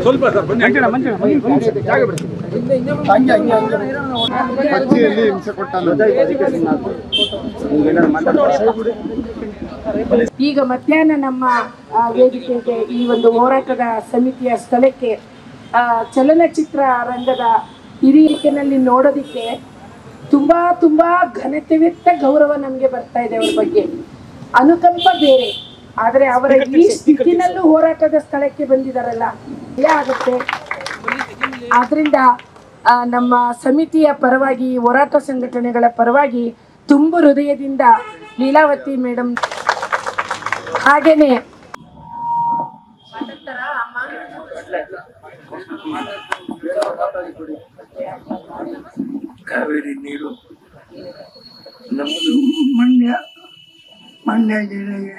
ಸ್ವಲ್ಪ ಸರ್ ಬನ್ನಿ ಜಾಗ ಬಿಡಿ. ಅಜ್ಜಿಯಲ್ಲಿ ಹಿಂಸೆ ಕೊಟ್ಟಲ್ಲ ಈಗ ಮಧ್ಯಾಹ್ನ ನಮ್ಮ ಆ, ವೇದಿಕೆಗೆ ಈ ಒಂದು ಹೋರಾಟದ ಸಮಿತಿಯ ಸ್ಥಳಕ್ಕೆ ಆ, ಚಲನಚಿತ್ರ ರಂಗದ ಹಿರಿಯರಿಕೆನಲ್ಲಿ ನೋಡೋದಿಕ್ಕೆ ತುಂಬಾ ತುಂಬಾ ಘನತೆವೆತ್ತ ಗೌರವ ನಮಗೆ ಬರ್ತಾ ಇದೆ ಅವ್ರ ಬಗ್ಗೆ ಅನುಕಂಪ ಬೇರೆ ಆದರೆ ಅವರ ಈ ಸ್ಥಿತಿನಲ್ಲೂ ಹೋರಾಟದ ಸ್ಥಳಕ್ಕೆ ಬಂದಿದಾರಲ್ಲ ಭಯ ಆಗುತ್ತೆ ಆದ್ರಿಂದ ಆ, ನಮ್ಮ ಸಮಿತಿಯ ಪರವಾಗಿ ಹೋರಾಟ ಸಂಘಟನೆಗಳ ಪರವಾಗಿ ತುಂಬ ಹೃದಯದಿಂದ ಲೀಲಾವತಿ ಮೇಡಮ್ ಹಾಗೇನೆ ಕಾವೇರಿ ನೀರು ನಮ್ಮದು ಮಂಡ್ಯ ಮಂಡ್ಯ ಜಿಲ್ಲೆಗೆ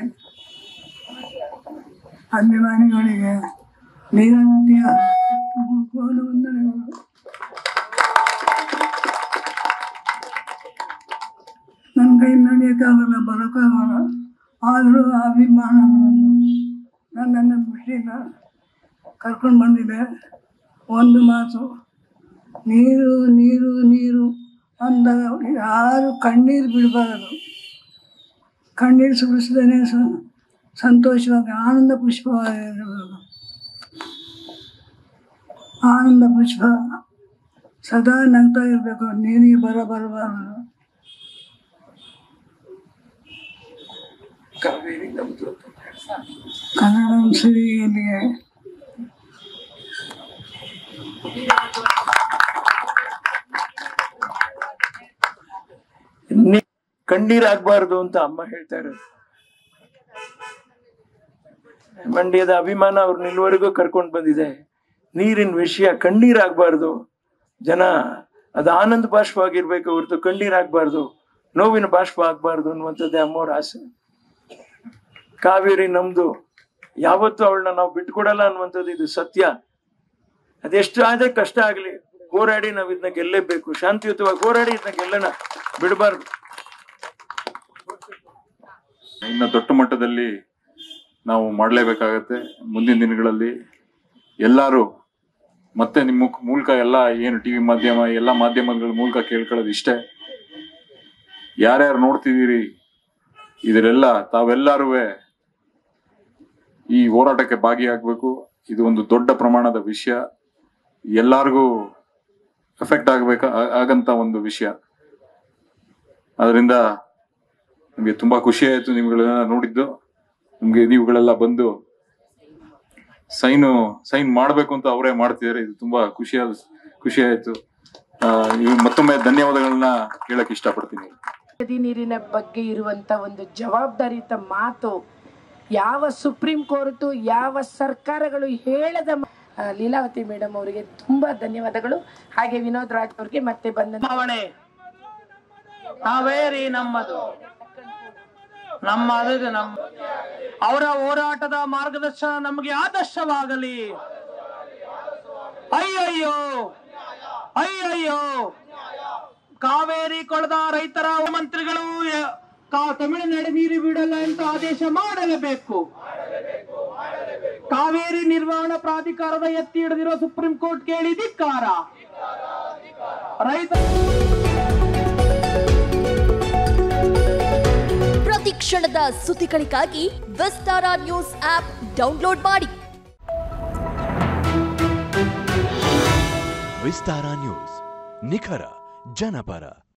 ಅಭಿಮಾನಿಗಳಿಗೆ ನೀರಾವರಿಯ ಕೋಲು ವಂದನೆಗಳು ನನ್ನ ಕೈ ನಡೆಯೋಕ್ಕಾಗಲ್ಲ ಬರೋಕ್ಕಾಗಲ್ಲ ಆದರೂ ಆ ಅಭಿಮಾನವನ್ನು ನನ್ನನ್ನು ಖುಷಿಯಿಂದ ಕರ್ಕೊಂಡು ಬಂದಿದೆ ಒಂದು ಮಾತು ನೀರು ನೀರು ನೀರು ಅಂದಾಗ ಯಾರು ಕಣ್ಣೀರು ಬಿಡಬಾರದು ಕಣ್ಣೀರು ಸುರಿಸದೇನೆ ಸಂತೋಷವಾಗಿ ಆನಂದ ಪುಷ್ಪವಾಗಿರಬೇಕು ಆನಂದ ಪುಷ್ಪ ಸದಾ ನಗ್ತಾ ಇರಬೇಕು ನೀರಿಗೆ ಬರ ಬರಬಾರದು ಕಾವೇರಿ ನಮ್ದು ಕನ್ನಡ ಸಿರಿಯಲ್ಲಿಗೆ ಕಣ್ಣೀರಾಗಬಾರ್ದು ಅಂತ ಅಮ್ಮ ಹೇಳ್ತಾ ಇರೋದು ಮಂಡ್ಯದ ಅಭಿಮಾನ ಅವ್ರನ್ನ ಇಲ್ಲಿವರೆಗೂ ಕರ್ಕೊಂಡು ಬಂದಿದೆ ನೀರಿನ ವಿಷಯ ಕಣ್ಣೀರಾಗಬಾರ್ದು ಜನ ಅದು ಆನಂದ ಬಾಷ್ಪ ಆಗಿರ್ಬೇಕು ಹೊರತು ಕಣ್ಣೀರಾಗಬಾರ್ದು ನೋವಿನ ಬಾಷ್ಪ ಆಗಬಾರ್ದು ಅನ್ನುವಂಥದ್ದೇ ಅಮ್ಮವ್ರ ಆಸೆ ಕಾವೇರಿ ನಮ್ದು ಯಾವತ್ತೂ ಅವಳನ್ನ ನಾವು ಬಿಟ್ಕೊಡಲ್ಲ ಅನ್ನುವಂಥದ್ದು ಇದು ಸತ್ಯ ಅದೆಷ್ಟು ಆದ್ರೆ ಕಷ್ಟ ಆಗಲಿ ಹೋರಾಡಿ ನಾವು ಇದನ್ನ ಗೆಲ್ಲೇಬೇಕು ಶಾಂತಿಯುತವಾಗಿ ಹೋರಾಡಿ ಇದನ್ನ ಗೆಲ್ಲಣ ಬಿಡಬಾರ್ದು ಇನ್ನು ದೊಡ್ಡ ಮಟ್ಟದಲ್ಲಿ ನಾವು ಮಾಡಲೇಬೇಕಾಗತ್ತೆ ಮುಂದಿನ ದಿನಗಳಲ್ಲಿ ಎಲ್ಲರೂ ಮತ್ತೆ ನಿಮ್ಮ ಮುಖ- ಮೂಲಕ ಎಲ್ಲ ಏನು ಟಿವಿ ಮಾಧ್ಯಮ ಎಲ್ಲ ಮಾಧ್ಯಮಗಳ ಮೂಲಕ ಕೇಳ್ಕೊಳ್ಳೋದು ಇಷ್ಟೇ ಯಾರ್ಯಾರು ನೋಡ್ತಿದ್ದೀರಿ ಇದರೆಲ್ಲ ತಾವೆಲ್ಲರೂ ಈ ಹೋರಾಟಕ್ಕೆ ಭಾಗಿಯಾಗಬೇಕು ಇದು ಒಂದು ದೊಡ್ಡ ಪ್ರಮಾಣದ ವಿಷಯ ಎಲ್ಲರಿಗೂ ಎಫೆಕ್ಟ್ ಆಗ್ಬೇಕ ಆ- ಆಗಂತ ಒಂದು ವಿಷಯ ಅದರಿಂದ ನಮಗೆ ತುಂಬಾ ಖುಷಿ ಆಯ್ತು ನಿಮ್ಗಳನ್ನ ನೋಡಿದ್ದು ನಿಮ್ಗೆ ನೀವುಗಳೆಲ್ಲ ಬಂದು ಸೈನು ಸೈನ್ ಮಾಡ್ಬೇಕು ಅಂತ ಅವರೇ ಮಾಡ್ತಿದ್ದಾರೆ ಇದು ತುಂಬಾ ಖುಷಿಯಾದ ಖುಷಿ ಆಯ್ತು ಆ, ಇವ್ ಮತ್ತೊಮ್ಮೆ ಧನ್ಯವಾದಗಳನ್ನ ಹೇಳಕ್ ಇಷ್ಟಪಡ್ತೀನಿ ನದಿ ನೀರಿನ ಬಗ್ಗೆ ಇರುವಂತ ಒಂದು ಜವಾಬ್ದಾರಿಯುತ ಮಾತು ಯಾವ ಸುಪ್ರೀಂ ಕೋರ್ಟ್ ಯಾವ ಸರ್ಕಾರಗಳು ಹೇಳದ ಮ- ಆ, ಲೀಲಾವತಿ ಮೇಡಮ್ ಅವರಿಗೆ ತುಂಬಾ ಧನ್ಯವಾದಗಳು ಹಾಗೆ ವಿನೋದ್ ರಾಜ್ ಅವರಿಗೆ ಮತ್ತೆ ಬಂದ ಚುನಾವಣೆ ಕಾವೇರಿ ನಮ್ಮದು ನಮ್ಮದು ನಮ್ಮ ಅವರ ಹೋರಾಟದ ಮಾರ್ಗದರ್ಶನ ನಮಗೆ ಆದರ್ಶವಾಗಲಿ ಅಯ್ಯಯ್ಯೋ ಅಯ್ಯಯ್ಯೋ ಕಾವೇರಿ ಕೊಳದ ರೈತರ ಮಂತ್ರಿಗಳು ಯ- ಕಾ- ತಮಿಳುನಾಡು ನೀರು ಬಿಡಲ್ಲ ಅಂತ ಆದೇಶ ಮಾಡಲೇಬೇಕು ಕಾವೇರಿ ನಿರ್ವಹಣಾ ಪ್ರಾಧಿಕಾರದ ಎತ್ತಿ ಹಿಡಿದಿರೋ ಸುಪ್ರೀಂ ಕೋರ್ಟ್ ಕೇಳಿ ಧಿಕ್ಕಾರ ರೈತ ಪ್ರತಿ ಕ್ಷಣದ ಸುದ್ದಿಗಳಿಗಾಗಿ ವಿಸ್ತಾರ ನ್ಯೂಸ್ ಆಪ್ ಡೌನ್ಲೋಡ್ ಮಾಡಿ ವಿಸ್ತಾರ ನ್ಯೂಸ್ ನಿಖರ ಜನಪರ